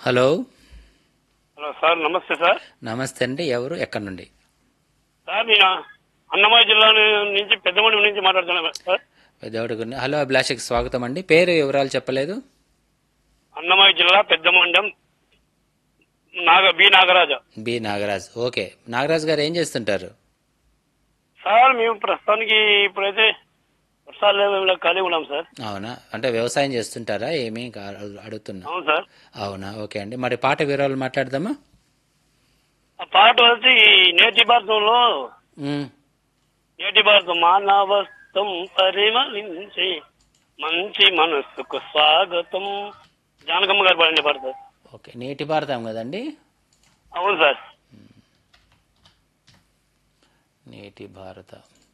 Hello hello sir నమస్తే sir నమస్తే అండి ఎవరు ఎక్కడి నుండి సార్ నేను అన్నమయ్య జిల్లా నుంచి పెద్దమండి నుంచి మాట్లాడుతున్నాను సార్ పెద్దవాడి గురించి హలో అభిలాషకి స్వాగతం అండి పేరు వివరాలు చెప్పలేదు అన్నమయ్య జిల్లా Peddamandyam Naga B Nagaraju B Nagaraj okay Nagaraj garu ఏం చేస్తుంటారు సార్ మేము ప్రస్తుతానికి ఇప్పుడైతే వర్షాలు లేవు, ఇలా ఖాళీ ఉన్నాం సార్ అవునా అంటే వ్యవసాయం చేస్తుంటారా ఏమీ కా- అడుగుతున్నా అవును సార్ అవునా ఓకే అండి మరి పాట వివరాలు మాట్లాడదామా ఆ పాట వచ్చి నేటి భారతంలో మ్, నేటి భారతం మానవత్వం పరిమళించి మంచి మనస్సుకు స్వాగతం జానకమ్మ గారు పాడిన పాట సార్ ఓకే నీటి భారతం కదండి అవును సార్ నీటి భారత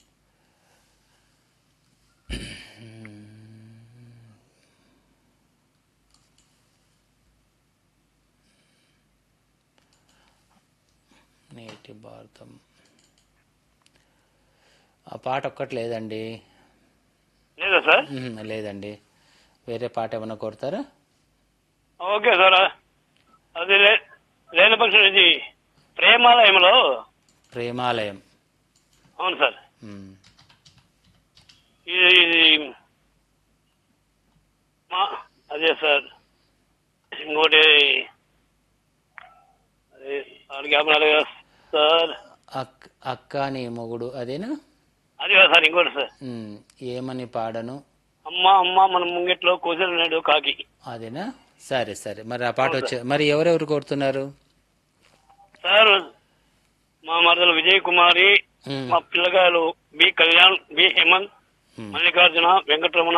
నీటి భారతం ఆ పాట ఒక్కటి లేదండి లేదా సార్ మ్మ్, లేదండి వేరే పాట ఏమైనా కొడతారా ఓకే సార్ అది లే- లేని పక్షం ఇది ప్రేమాలయంలో ప్రేమాలయం అవును సార్ మ్మ్. ఇది ఇది మా అదే సార్ ఇంకోటి అదే సార్ జ్ఞాపకం రాలేదు కదా సార్ అక్ అక్క నీ మొగుడు అదేనా అది కదా సార్ ఇంకోటి సార్ మ్మ్. ఏమని పాడను అమ్మ అమ్మ మన ముంగిట్లో కూర్చొని కాకి అదేనా సరే సరే మరి ఆ పాట వచ్చే మరి ఎవరెవరు కొడుతున్నారు సార్ మా మరదలు విజయ్ కుమారి మ్మ్. మా పిల్లగాయలు బి కళ్యాణ్ బి హేమంత్ మ్మ్. మల్లికార్జున వెంకటరమణ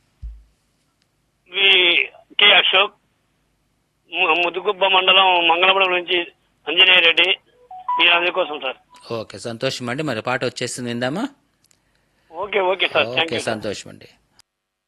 వి కె అశోక్ ము- ముదుగుబ్బ మండలం మంగళపురం నుంచి అంజనేయ రెడ్డి వీరందరి కోసం సార్ ఓకే సంతోషం అండి మరి పాట వచ్చేస్తుంది విందామా okay okay sir thank okay you sir సంతోషం అండి